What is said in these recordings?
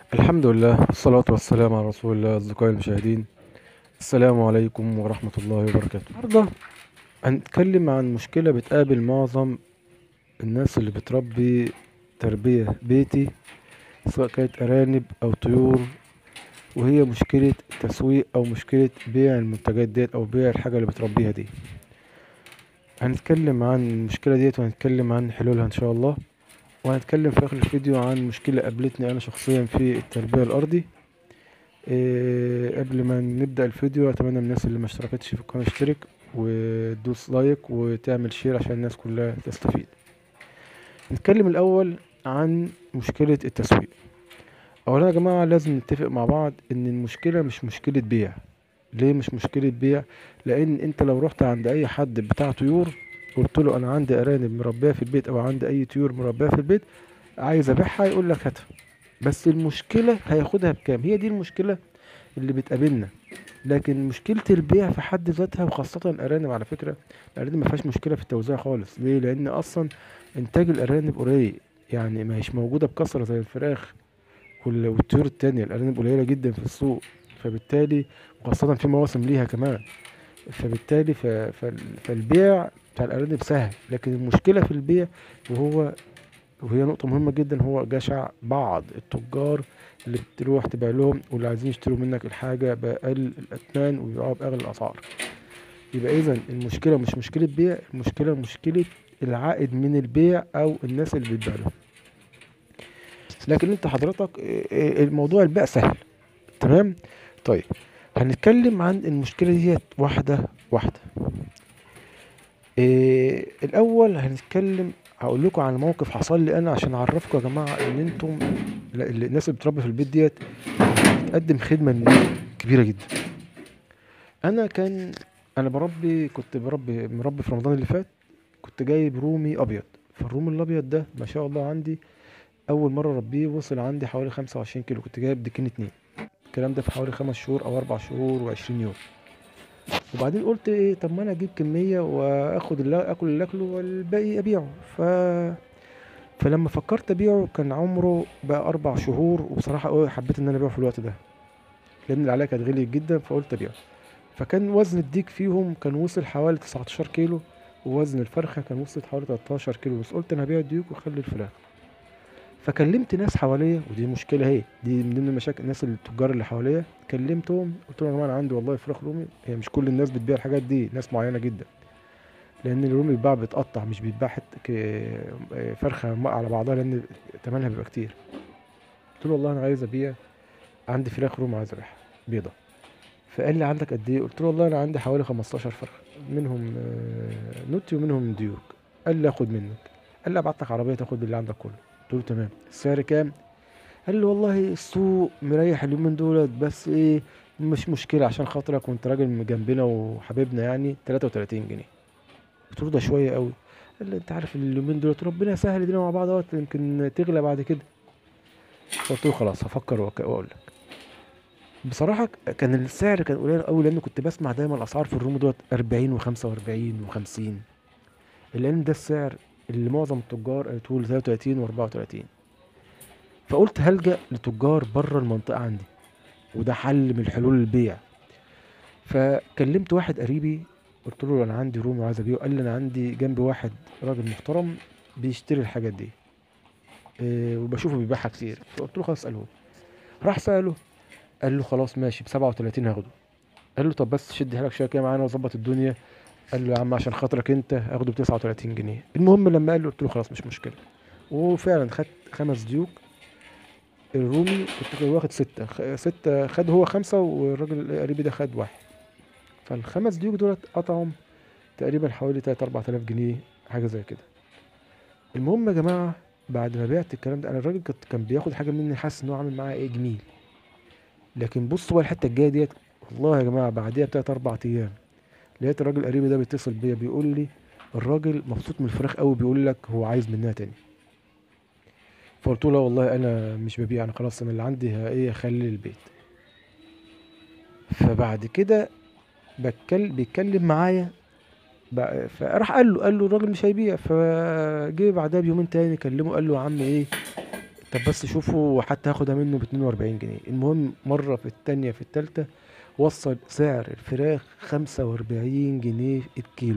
الحمد لله والصلاة والسلام على رسول الله أصدقائي المشاهدين السلام عليكم ورحمة الله وبركاته النهاردة هنتكلم عن مشكلة بتقابل معظم الناس اللي بتربي تربية بيتي سواء كانت أرانب أو طيور وهي مشكلة تسويق أو مشكلة بيع المنتجات ديت أو بيع الحاجة اللي بتربيها دي هنتكلم عن المشكلة ديت وهنتكلم عن حلولها إن شاء الله وهنتكلم في آخر الفيديو عن مشكلة قابلتني أنا شخصيا في التربية الأرضي إيه قبل ما نبدأ الفيديو أتمنى من الناس اللي ما اشتركتش في القناة اشترك وتدوس لايك وتعمل شير عشان الناس كلها تستفيد نتكلم الأول عن مشكلة التسويق أولا يا جماعة لازم نتفق مع بعض إن المشكلة مش مشكلة بيع ليه مش مشكلة بيع لأن أنت لو رحت عند أي حد بتاع طيور قلت له أنا عندي أرانب مربية في البيت أو عندي أي طيور مربية في البيت عايز أبيعها يقول لك هاتها بس المشكلة هياخدها بكام هي دي المشكلة اللي بتقابلنا لكن مشكلة البيع في حد ذاتها وخاصة الأرانب على فكرة الأرانب ما فيهاش مشكلة في التوزيع خالص ليه لأن أصلا إنتاج الأرانب قليل يعني ما هيش موجودة بكثرة زي الفراخ وال- والطيور التانية الأرانب قليلة جدا في السوق فبالتالي وخاصة في مواسم ليها كمان فبالتالي ف... فال- فالبيع بتاع الأرانب سهل لكن المشكلة في البيع وهو وهي نقطة مهمة جدا هو جشع بعض التجار اللي بتروح تبيع لهم واللي عايزين يشتروا منك الحاجة بأقل الأثمان ويبيعوها بأغلى الأسعار يبقى إذا المشكلة مش مشكلة بيع المشكلة مشكلة العائد من البيع أو الناس اللي بتبيع لهم لكن أنت حضرتك إيه، إيه، الموضوع البيع سهل تمام طيب هنتكلم عن المشكلة ديت واحدة واحدة إيه الأول هنتكلم هقول لكم عن موقف حصل لي أنا عشان أعرفكم يا جماعة إن أنتم لا- ال- الناس اللي بتربي في البيت ديت بتقدم خدمة للناس كبيرة جدا أنا كان أنا بربي كنت بربي مربي في رمضان اللي فات كنت جايب رومي أبيض فالرومي الأبيض ده ما شاء الله عندي أول مرة ربيه وصل عندي حوالي خمسة وعشرين كيلو كنت جايب دكين اتنين الكلام ده في حوالي خمس شهور أو أربع شهور وعشرين يوم وبعدين قلت ايه طب ما انا اجيب كميه واخد اللي اكل اللي اكله والباقي ابيعه ف فلما فكرت ابيعه كان عمره بقى اربع شهور وبصراحه قوي حبيت ان انا ابيعه في الوقت ده لان العلاقه كانت غليت جدا فقلت ابيعه فكان وزن الديك فيهم كان وصل حوالي 19 كيلو ووزن الفرخه كان وصل حوالي 13 كيلو بس قلت انا هبيع الديك واخلي الفراخ فكلمت ناس حواليا ودي مشكله اهي دي من ضمن المشاكل الناس اللي- التجار اللي حواليا كلمتهم قلت لهم يا جماعه انا عندي والله فراخ رومي هي مش كل الناس بتبيع الحاجات دي ناس معينه جدا لان الرومي بيتباع بيتقطع مش بيتباع حت ك- فرخه م- على بعضها لان ثمنها بيبقى كتير قلت له والله انا عايز ابيع عندي فراخ رومي عايز ابيعها بيضه فقال لي عندك قد ايه قلت له والله انا عندي حوالي 15 فرخه منهم آه، نوتي ومنهم ديوك قال لي اخد منك قال لي ابعت لك عربيه تاخد باللي عندك كله قلت له تمام السعر كام قال لي والله السوق مريح اليومين دولت بس ايه مش مشكله عشان خاطرك وانت راجل من جنبنا وحبيبنا يعني 33 جنيه قلت له ده شويه قوي قال لي انت عارف اليومين دولت ربنا يسهل الدنيا مع بعض اهوت يمكن تغلى بعد كده قلت له خلاص هفكر وأك- واقول لك بصراحه كان السعر كان قليل قوي لان كنت بسمع دايما الاسعار في الروم دوت 40 و45 و50 لان ده السعر اللي معظم التجار قالوا لي 33 و34 فقلت هلجأ لتجار بره المنطقة عندي وده حل من حلول البيع فكلمت واحد قريبي قلت له انا عندي روم وعايز ابيعه قال لي انا عندي جنبي واحد راجل محترم بيشتري الحاجات دي إيه وبشوفه بيبيعها كتير فقلت له خلاص اساله راح ساله قال له خلاص ماشي ب 37 هاخده قال له طب بس شد حيلك شويه كده معانا وظبط الدنيا قال له يا عم عشان خاطرك انت هاخده ب 39 جنيه المهم لما قال له قلت له خلاص مش مشكله وفعلا خدت خمس ديوك الرومي كنت واخد ستة خ- ستة خد هو خمسة والراجل قريبي ده خد واحد فالخمس ديوك دولت قطعهم تقريبا حوالي تلات أربع تلاف جنيه حاجة زي كده المهم يا جماعة بعد ما بعت الكلام ده أنا الراجل كنت كان بياخد حاجة مني حاسس إن هو عامل معايا إيه جميل لكن بصوا بقى الحتة الجاية ديت والله يا جماعة بعديها بتلات أربع أيام لقيت الراجل قريبي ده بيتصل بيا بيقول لي الراجل مبسوط من الفراخ قوي بيقول لك هو عايز منها تاني فقلت له لا والله انا مش ببيع انا خلاص انا اللي عندي ه- ايه خلي البيت فبعد كده بتكلم بيتكلم معايا بقى- فراح قال له قال له الراجل مش هيبيع فجه بعدها بيومين تاني كلمه قال له يا عم ايه طب بس شوفوا حتى هاخدها منه ب 42 جنيه المهم مرة في التانية في التالتة وصل سعر الفراخ 45 جنيه الكيلو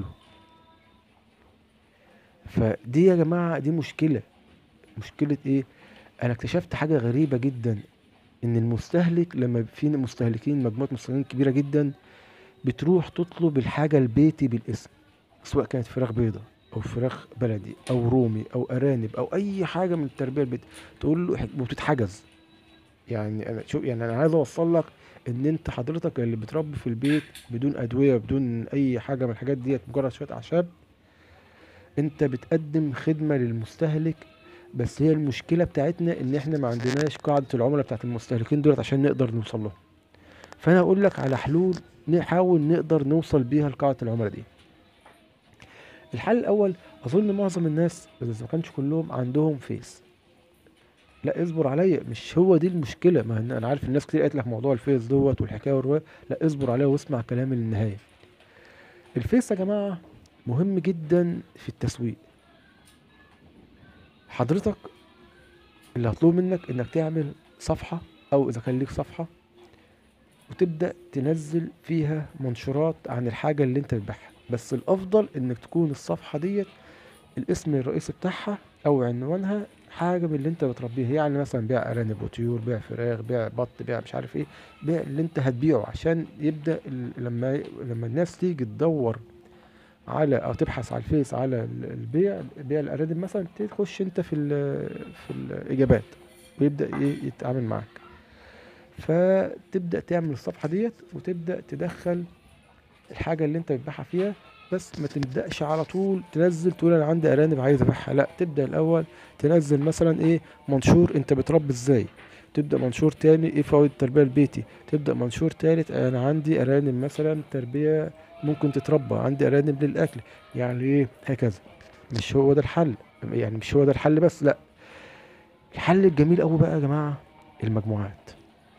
فدي يا جماعة دي مشكلة مشكلة ايه انا اكتشفت حاجة غريبة جدا ان المستهلك لما في مستهلكين مجموعة مستهلكين كبيرة جدا بتروح تطلب الحاجة البيتي بالاسم سواء كانت فراخ بيضة او فراخ بلدي او رومي او ارانب او اي حاجة من التربية البيتي تقول له وبتتحجز يعني انا شوف يعني انا عايز اوصل لك ان انت حضرتك اللي بتربي في البيت بدون ادوية بدون اي حاجة من الحاجات ديت مجرد شوية اعشاب انت بتقدم خدمة للمستهلك بس هي المشكلة بتاعتنا ان احنا ما عندناش قاعدة العملاء بتاعت المستهلكين دولت عشان نقدر نوصل لهم فانا اقول لك على حلول نحاول نقدر نوصل بيها لقاعدة العملاء دي الحل الاول اظن معظم الناس اذا ما كانش كلهم عندهم فيس لا اصبر عليا مش هو دي المشكله ما أنا- انا عارف الناس كتير قالت لك موضوع الفيس دوت والحكايه والروايه لا اصبر عليا واسمع كلامي للنهايه الفيس يا جماعه مهم جدا في التسويق حضرتك اللي هطلبه منك انك تعمل صفحه او اذا كان ليك صفحه وتبدا تنزل فيها منشورات عن الحاجه اللي انت بتبيعها بس الافضل انك تكون الصفحه ديت الاسم الرئيسي بتاعها او عنوانها حاجه من اللي انت بتربيها يعني مثلا بيع ارانب وطيور بيع فراخ بيع بط بيع مش عارف ايه بيع اللي انت هتبيعه عشان يبدا ال- لما لما الناس تيجي تدور على او تبحث على الفيس على ال- البيع بيع الارانب مثلا تخش انت في ال في الاجابات ويبدا ايه يتعامل معاك فتبدا تعمل الصفحه ديت وتبدا تدخل الحاجه اللي انت بتبيعها فيها بس ما تبداش على طول تنزل تقول انا عندي ارانب عايز ابيعها لا تبدا الاول تنزل مثلا ايه منشور انت بتربي ازاي تبدا منشور تاني ايه فوائد التربيه البيتي تبدا منشور تالت انا عندي ارانب مثلا تربيه ممكن تتربى عندي ارانب للاكل يعني ايه هكذا مش هو ده الحل يعني مش هو ده الحل بس لا الحل الجميل قوي بقى يا جماعه المجموعات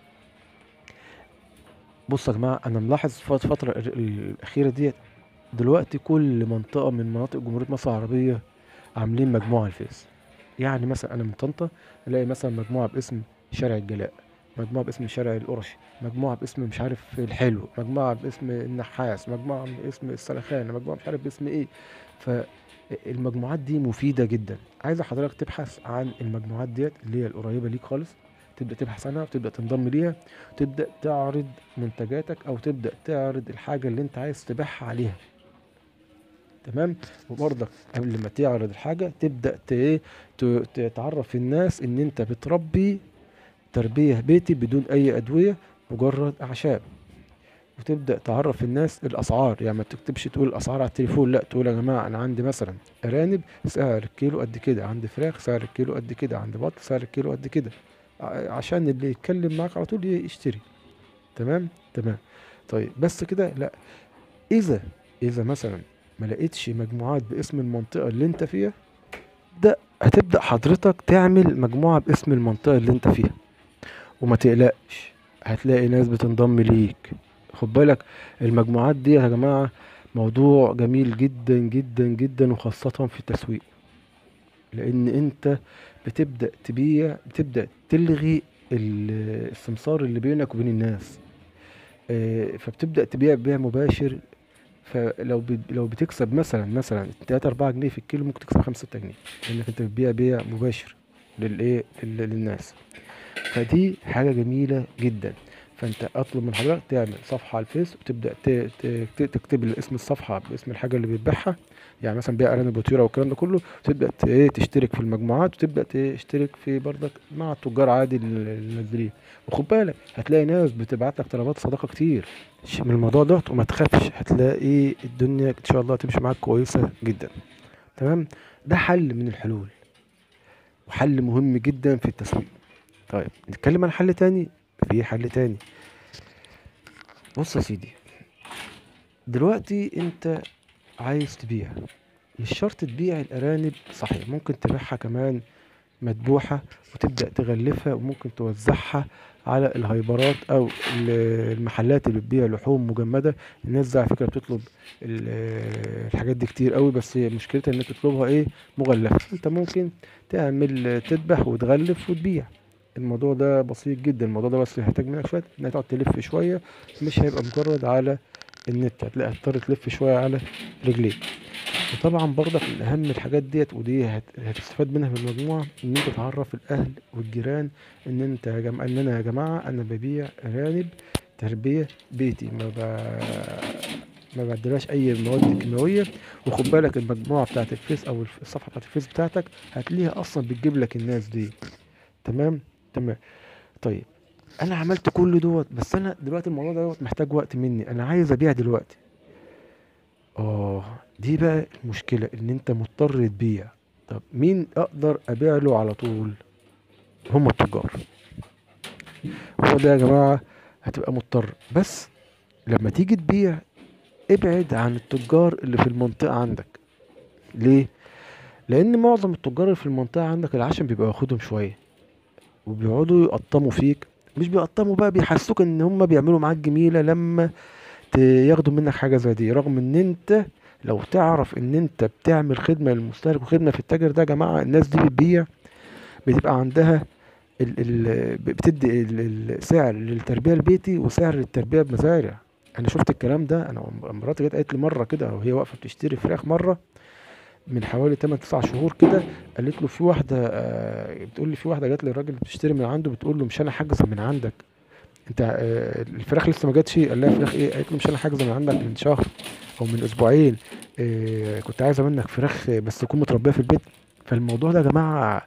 بصوا يا جماعه انا ملاحظ في الفتره ال- الاخيره ديت دلوقتي كل منطقه من مناطق جمهوريه مصر العربيه عاملين مجموعه على الفيس يعني مثلا انا من طنطا الاقي مثلا مجموعه باسم شارع الجلاء مجموعه باسم شارع القرشي مجموعه باسم مش عارف الحلو مجموعه باسم النحاس مجموعه باسم السلخانه مجموعه مش عارف باسم ايه فالمجموعات دي مفيده جدا عايز حضرتك تبحث عن المجموعات ديت اللي هي القريبه ليك خالص تبدا تبحث عنها وتبدا تنضم ليها تبدا تعرض منتجاتك او تبدا تعرض الحاجه اللي انت عايز تبيعها عليها تمام وبرضك قبل ما تعرض الحاجه تبدا ت- إيه؟ ت- ت- تعرف الناس ان انت بتربي تربيه بيتي بدون اي ادويه مجرد اعشاب وتبدا تعرف الناس الاسعار يعني ما تكتبش تقول الاسعار على التليفون لا تقول يا جماعه انا عندي مثلا ارانب سعر الكيلو قد كده عندي فراخ سعر الكيلو قد كده عندي بط سعر الكيلو قد كده ع- عشان اللي يتكلم معاك على طول يشتري تمام تمام طيب بس كده لا اذا اذا مثلا ما لقيتش مجموعات باسم المنطقه اللي انت فيها ده هتبدا حضرتك تعمل مجموعه باسم المنطقه اللي انت فيها وما تقلقش هتلاقي ناس بتنضم ليك خد بالك المجموعات دي يا جماعه موضوع جميل جدا جدا جدا وخاصه في التسويق لان انت بتبدا تبيع بتبدا تلغي ال- السمسار اللي بينك وبين الناس آه، فبتبدا تبيع بيع مباشر فلو ب... لو بتكسب مثلا مثلا 3 4 جنيه في الكيلو ممكن تكسب 5 6 جنيه لانك انت بتبيع بيع مباشر للايه لل- للناس فدي حاجه جميله جدا فانت اطلب من حضرتك تعمل صفحه على الفيس وتبدا ت... ت... ت- تكتب اسم الصفحه باسم الحاجه اللي بتبيعها يعني مثلا بيع ارانب وطيره والكلام ده كله تبدا ت... إيه تشترك في المجموعات وتبدا تشترك في برضك مع التجار عادي ال- المنزلين وخد بالك هتلاقي ناس بتبعت لك طلبات صداقه كتير ش- من الموضوع ده وما تخافش هتلاقي الدنيا ان شاء الله تمشي معاك كويسه جدا تمام ده حل من الحلول وحل مهم جدا في التسويق طيب نتكلم عن حل تاني في حل تاني بص يا سيدي دلوقتي انت عايز تبيع مش شرط تبيع الارانب صحيح ممكن تبيعها كمان مدبوحة وتبدأ تغلفها وممكن توزعها على الهايبرات او ال- المحلات اللي بتبيع لحوم مجمدة الناس دي على فكرة بتطلب ال- الحاجات دي كتير قوي بس هي مشكلتها انك تطلبها ايه مغلفة انت ممكن تعمل تذبح وتغلف وتبيع الموضوع ده بسيط جدا الموضوع ده بس هيحتاج منك شوية انك تقعد تلف شوية مش هيبقى مجرد على النت هتلاقي هتضطر تلف شوية على رجليك وطبعا برضك من اهم الحاجات ديت ودي هت- هتستفاد منها في المجموعه ان انت تعرف الاهل والجيران ان انت يا جماعه ان انا يا جماعه انا ببيع ارانب تربيه بيتي ما ب... ما بعدلهاش اي مواد كيماويه وخد بالك المجموعه بتاعت الفيس او الف- الصفحه بتاعت الفيس بتاعتك هتلاقيها اصلا بتجيب لك الناس دي تمام تمام طيب انا عملت كل دوت بس انا دلوقتي الموضوع دوت محتاج وقت مني انا عايز ابيع دلوقتي اه دي بقى المشكلة ان انت مضطر تبيع طب مين اقدر ابيع له على طول هم التجار هو ده يا جماعة هتبقى مضطر بس لما تيجي تبيع ابعد عن التجار اللي في المنطقة عندك ليه لان معظم التجار اللي في المنطقة عندك العشم بيبقى واخدهم شوية وبيقعدوا يقطموا فيك مش بيقطموا بقى بيحسوك ان هم بيعملوا معاك جميلة لما ت- ياخدوا منك حاجة زي دي رغم ان انت لو تعرف ان انت بتعمل خدمة للمستهلك وخدمة في التاجر ده يا جماعة الناس دي بتبيع بتبقى عندها ال ال بتدي ال- السعر للتربية البيتي وسعر للتربية بمزارع انا شفت الكلام ده انا مراتي جت قالت لي مرة كده وهي واقفة بتشتري فراخ مرة من حوالي 8 9 شهور كده قالت له في واحدة آه، بتقول لي في واحدة جات لي الراجل بتشتري من عنده بتقول له مش انا حاجزة من عندك انت آه، الفراخ لسه ما جاتش قال لها فراخ ايه قالت له مش انا حاجزه من عندك من شهر او من اسبوعين آه، كنت عايزه منك فراخ آه، بس تكون متربيه في البيت فالموضوع ده يا جماعه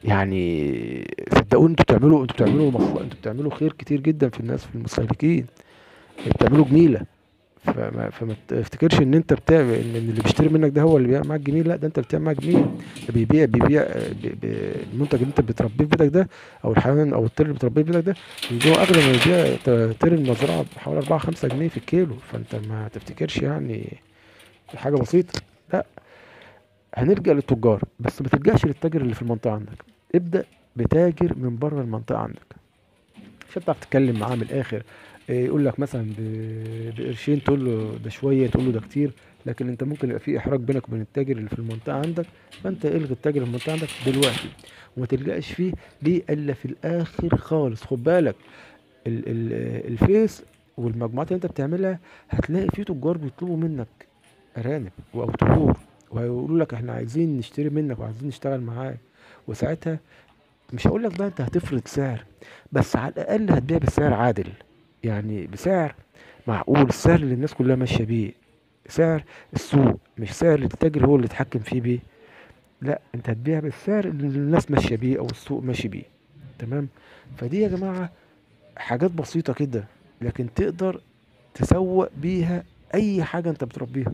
يعني صدقوني انتوا بتعملوا انتوا بتعملوا مص... انتوا بتعملوا خير كتير جدا في الناس في المستهلكين بتعملوا جميله فما فما تفتكرش ان انت بتعمل ان اللي بيشتري منك ده هو اللي بيعمل معاك جميل لا ده انت بتعمل معاك جميل ده بيبيع بيبيع آه، بي- بي- المنتج اللي انت بتربيه في بيتك ده او الحيوان او الطير اللي بتربيه في بيتك ده بيبيعوا اغلى ما يبيع ت- طير المزرعه بحوالي 4 5 جنيه في الكيلو فانت ما تفتكرش يعني حاجه بسيطه لا هنلجأ للتجار بس ما تلجأش للتاجر اللي في المنطقه عندك ابدأ بتاجر من بره المنطقه عندك عشان تعرف تتكلم معاه من الاخر إيه، يقول لك مثلا ب- بقرشين تقول له ده شويه تقول له ده كتير لكن انت ممكن يبقى في احراج بينك وبين التاجر اللي في المنطقه عندك فانت الغي التاجر اللي في المنطقه عندك دلوقتي وما تلجأش فيه ليه الا في الاخر خالص خد بالك ال ال الفيس والمجموعات اللي انت بتعملها هتلاقي في تجار بيطلبوا منك ارانب او طيور وهيقولوا لك احنا عايزين نشتري منك وعايزين نشتغل معاك وساعتها مش هقول لك بقى انت هتفرض سعر بس على الاقل هتبيع بسعر عادل يعني بسعر معقول السعر اللي الناس كلها ماشيه بيه سعر السوق مش سعر التاجر هو اللي يتحكم فيه بيه لا انت هتبيع بالسعر اللي الناس ماشيه بيه او السوق ماشي بيه تمام فدي يا جماعه حاجات بسيطه كده لكن تقدر تسوق بيها اي حاجه انت بتربيها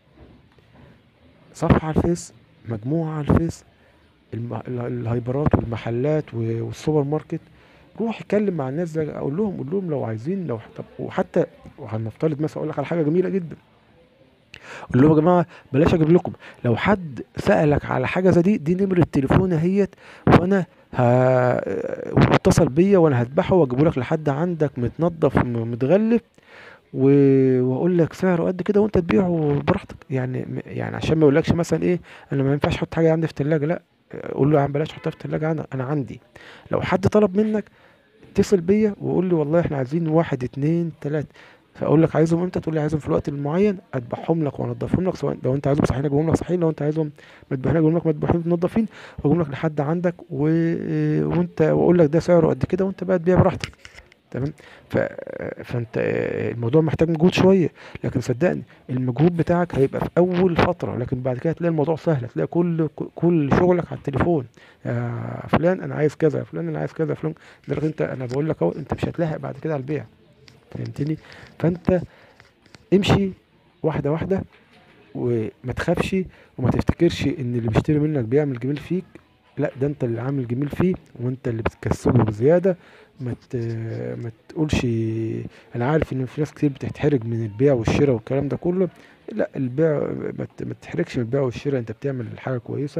صفحه على الفيس مجموعه على الفيس الم... ال- الهايبرات والمحلات و- والسوبر ماركت روح اتكلم مع الناس ده اقول لهم قول لهم لو عايزين لو طب وحتى وهنفترض مثلا اقول لك على حاجه جميله جدا قول لهم يا جماعه بلاش اجيب لكم لو حد سالك على حاجه زي دي دي نمره تليفوني اهيت وانا ه... واتصل بيا وانا هذبحه واجيبه لك لحد عندك متنضف م- متغلف و... واقول لك سعره قد كده وانت تبيعه براحتك يعني يعني عشان ما يقولكش مثلا ايه انا ما ينفعش احط حاجه عندي في الثلاجه لا قول له يا عم بلاش تحطها في الثلاجه عندك انا عندي لو حد طلب منك اتصل بيا وقول لي والله احنا عايزين واحد اتنين تلاته فاقول لك عايزهم امتى تقول لي عايزهم في الوقت المعين اذبحهم لك وانضفهم لك سواء لو انت عايزهم صحيين اجيبهم لك صحيين لو انت عايزهم مذبوحين اجيبهم لك مذبوحين منضفين واجيبهم لك لحد عندك و... وانت واقول لك ده سعره قد كده وانت بقى تبيع براحتك تمام ف... فانت الموضوع محتاج مجهود شويه لكن صدقني المجهود بتاعك هيبقى في اول فتره لكن بعد كده هتلاقي الموضوع سهل هتلاقي كل كل شغلك على التليفون يا فلان انا عايز كذا يا فلان انا عايز كذا يا فلان لدرجه انت انا بقول لك اهو انت مش هتلاحق بعد كده على البيع فهمتني فانت امشي واحده واحده وما تخافش وما تفتكرش ان اللي بيشتري منك بيعمل جميل فيك لا ده انت اللي عامل جميل فيه وانت اللي بتكسبه بزياده ما ت... ما تقولش انا عارف ان في ناس كتير بتتحرج من البيع والشراء والكلام ده كله لا البيع ما ت- ما تتحرجش من البيع والشراء انت بتعمل حاجه كويسه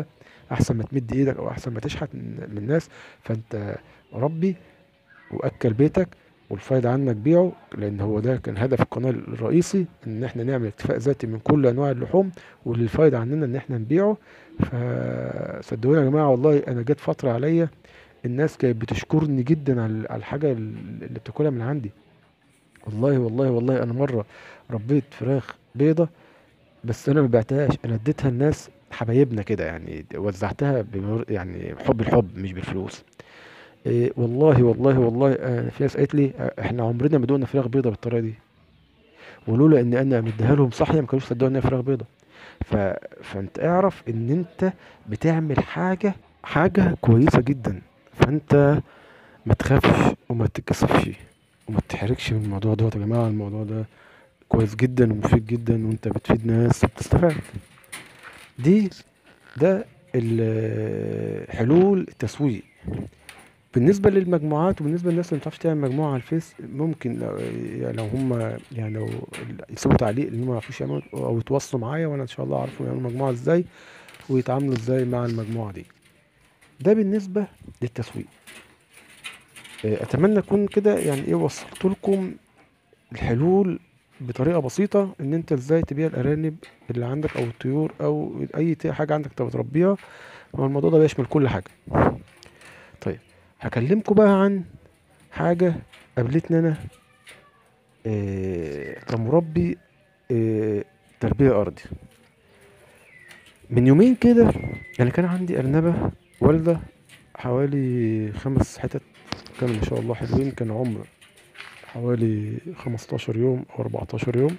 احسن ما تمد ايدك او احسن ما تشحت من من الناس فانت ربي واكل بيتك والفايدة عنك بيعه لان هو ده كان هدف القناة الرئيسي ان احنا نعمل اكتفاء ذاتي من كل انواع اللحوم واللي الفايدة عننا ان احنا نبيعه فصدقوني يا جماعة والله انا جت فترة عليا الناس كانت بتشكرني جدا على على الحاجة اللي بتاكلها من عندي والله والله والله انا مرة ربيت فراخ بيضة بس انا ما بعتهاش انا اديتها لناس حبايبنا كده يعني وزعتها بمر يعني حب الحب مش بالفلوس إيه والله والله والله آه، في ناس قالت لي آه، احنا عمرنا ما دوقنا فراخ بيضة بالطريقة دي ولولا ان انا مديها لهم صحية ما كانوش صدقوا انها فراخ بيضة ف... فانت اعرف ان انت بتعمل حاجة حاجة كويسة جدا فانت ما تخافش وما تتكسفش وما تحركش من الموضوع دوت يا جماعة الموضوع ده كويس جدا ومفيد جدا وانت بتفيد ناس وبتستفاد دي ده ال- حلول التسويق بالنسبة للمجموعات وبالنسبة للناس اللي متعرفش تعمل مجموعة على الفيس ممكن لو يعني لو هم يعني لو يسيبوا تعليق اللي هم ما يعرفوش يعملوا او يتواصلوا معايا وانا ان شاء الله اعرفوا يعملوا مجموعة ازاي ويتعاملوا ازاي مع المجموعة دي ده بالنسبة للتسويق آه، اتمنى اكون كده يعني ايه وصلت لكم الحلول بطريقة بسيطة ان انت ازاي تبيع الارانب اللي عندك او الطيور او اي ت- حاجة عندك انت بتربيها هو الموضوع ده بيشمل كل حاجة طيب هكلمكم بقى عن حاجة قابلتني انا آه، كمربي آه، تربية ارضي من يومين كده يعني كان عندي ارنبة والدة حوالي خمس حتت كانوا ما شاء الله حلوين كان عمر حوالي خمستاشر يوم او اربعتاشر يوم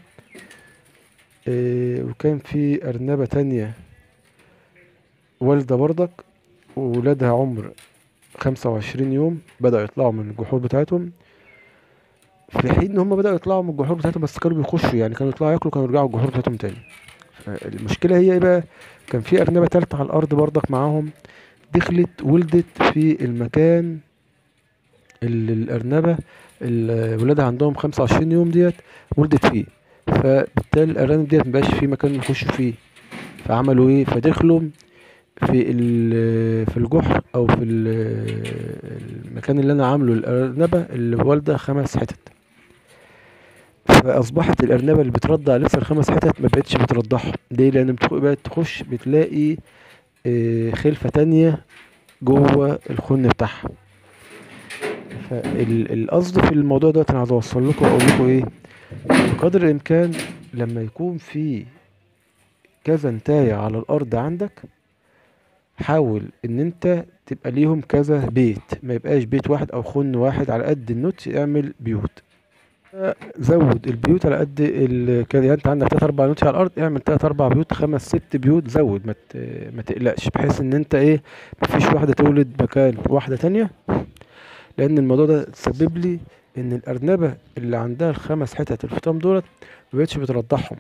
إيه وكان في أرنبة تانية والدة برضك وولادها عمر خمسة وعشرين يوم بدأوا يطلعوا من الجحور بتاعتهم في حين إن هما بدأوا يطلعوا من الجحور بتاعتهم بس كانوا بيخشوا يعني كانوا يطلعوا ياكلوا كانوا يرجعوا الجحور بتاعتهم تاني المشكلة هي ايه بقى كان في أرنبة تالتة على الأرض برضك معاهم دخلت ولدت في المكان اللي الأرنبة اللي ولادها عندهم خمسة وعشرين يوم ديت ولدت فيه فبالتالي الأرانب ديت مبقاش في مكان يخشوا فيه فعملوا ايه فدخلوا في ال- في الجحر او في ال- المكان اللي انا عامله الارنبه اللي والده خمس حتت فاصبحت الارنبه اللي بترضع لسه الخمس حتت ما بقتش بترضعهم ليه لان بتخ- بقت تخش بتلاقي آه، خلفه تانية جوه الخن بتاعها فالقصد في الموضوع ده انا عايز اوصل لكم واقول لكم ايه بقدر الامكان لما يكون في كذا نتاية على الارض عندك حاول ان انت تبقى ليهم كذا بيت ما يبقاش بيت واحد او خن واحد على قد النوت اعمل بيوت زود البيوت على قد ال... كده يعني انت عندك تلات اربع نوت على الارض اعمل تلات اربع بيوت خمس ست بيوت زود ما ت... ما تقلقش بحيث ان انت ايه مفيش واحده تولد مكان واحده تانية لان الموضوع ده سبب لي ان الارنبه اللي عندها الخمس حتت الفطام دولت مبقتش بترضعهم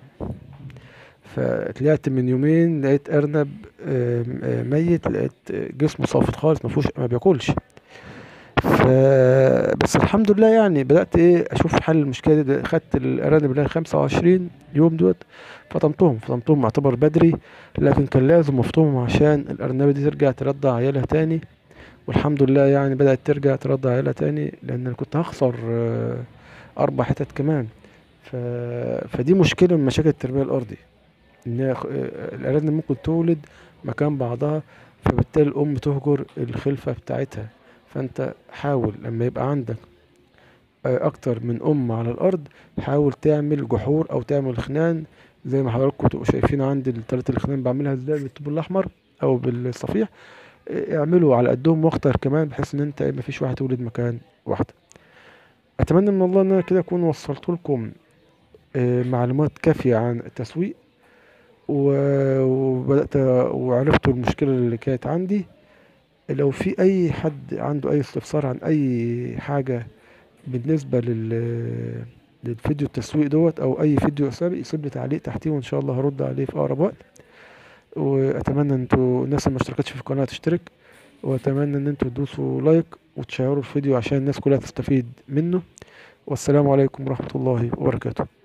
فطلعت من يومين لقيت ارنب آم، آم، ميت لقيت جسمه صافت خالص ما فيهوش ما بياكلش ف بس الحمد لله يعني بدأت ايه اشوف حل المشكله دي خدت الارانب اللي هي 25 يوم دوت فطمتهم فطمتهم يعتبر بدري لكن كان لازم افطمهم عشان الارنبه دي ترجع ترضع عيالها تاني والحمد لله يعني بدأت ترجع ترضع عيالها تاني لان انا كنت هخسر آه، اربع حتت كمان ف... فدي مشكله من مشاكل التربيه الارضي ان هي خ- آه، الارانب ممكن تولد مكان بعضها فبالتالي الام تهجر الخلفه بتاعتها فانت حاول لما يبقى عندك آه، اكتر من ام على الارض حاول تعمل جحور او تعمل خنان زي ما حضراتكم تبقوا شايفين عندي التلات الخنان بعملها ازاي بالطوب الاحمر او بالصفيح آه، اعملوا على قدهم واختر كمان بحيث ان انت إيه، مفيش واحد تولد مكان واحده اتمنى من الله ان انا كده اكون وصلت لكم آه، معلومات كافيه عن التسويق و- وبدات وعرفتوا المشكله اللي كانت عندي لو في اي حد عنده اي استفسار عن اي حاجة بالنسبة لل للفيديو التسويق دوت او اي فيديو سابق يسيب لي تعليق تحتيه وان شاء الله هرد عليه في اقرب وقت واتمنى ان انتوا الناس اللي ما اشتركتش في القناة تشترك واتمنى ان انتوا تدوسوا لايك وتشيروا الفيديو عشان الناس كلها تستفيد منه والسلام عليكم ورحمة الله وبركاته